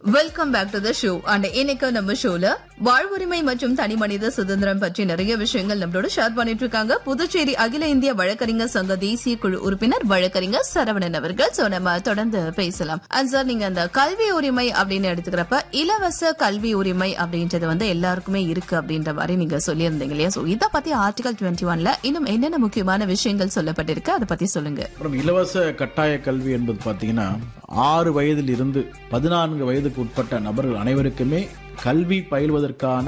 welcome back to the show and இன்னைக்கு நம்ம ஷோல வாழ்வுரிமை மற்றும் தனிமனித சுதந்திரம் பற்றி நிறைய விஷயங்கள் நம்மளோட ஷேர் பண்ணிட்டு இருக்காங்க புதுச்சேரி அகில இந்திய வழக்கறிஞர் சங்க தேசிய குழு உறுப்பினர் வழக்கறிஞர் சரவணன் அவர்கள் சோ நம்ம தொடர்ந்து பேசலாம் அண்ட் சார் நீங்க அந்த கல்வி உரிமை அப்படின்னு எடுத்துக்கிறப்ப இலவச கல்வி உரிமை அப்படின்றது வந்து எல்லாருக்குமே இருக்கு அப்படின்ற மாதிரி நீங்க சொல்லியிருந்தீங்க இல்லையா சோ இத பத்தி ஆர்டிகல் டுவெண்ட்டி ஒன்ல இன்னும் என்னென்ன முக்கியமான விஷயங்கள் சொல்லப்பட்டிருக்கு அதை பத்தி சொல்லுங்க அப்புறம் இலவச கட்டாய கல்வி என்பது பார்த்தீங்கன்னா ஆறு வயதில் இருந்து பதினான்கு வயதுக்கு உட்பட்ட நபர்கள் அனைவருக்குமே கல்வி பயில்வதற்கான